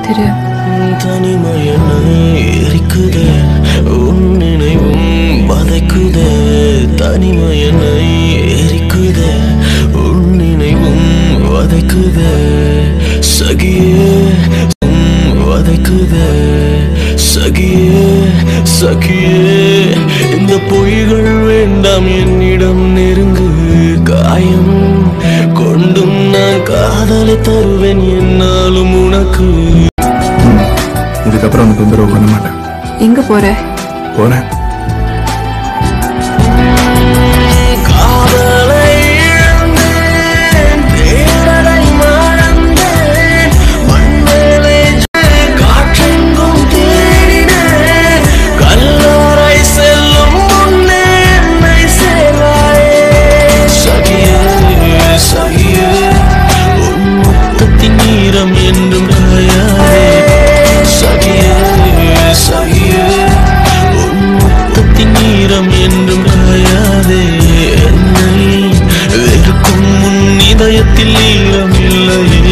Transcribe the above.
திரு தனிமையனை எரிக்குதே உன் நினைவும் வதைக்குதே தனிமையனை எரிக்குதே உன் நினைவும் வதைக்குதே சகியே உம் வதைக்குதே சகியே சகியே இந்த பொய்கள் வேண்டாம் என்னிடம் நெருங்கு காயம் கொண்டும் நான் காதலை தருவேன் என்னாலும் உனக்கு இதுக்கப்புறம் அந்த தொந்தரவு பண்ண மாட்டேன் எங்க போற போறேன் காதலை இழந்தேன், தேடலை மறந்தேன், மண்மேலே காற்றெங்கும் தேடினேன், கல்லறை செல்லும் முன்னே என்னை சேராயே. சகியே, சகியே, உன் முத்தத்தின் ஈரம் என்றும் காயாதே. சகியே, சகியே, உன் முத்தத்தின் ஈரம் என்றும் காயாதே என்னை வெறுக்கும் உன் இதயத்தில் ஈரம் இல்லையே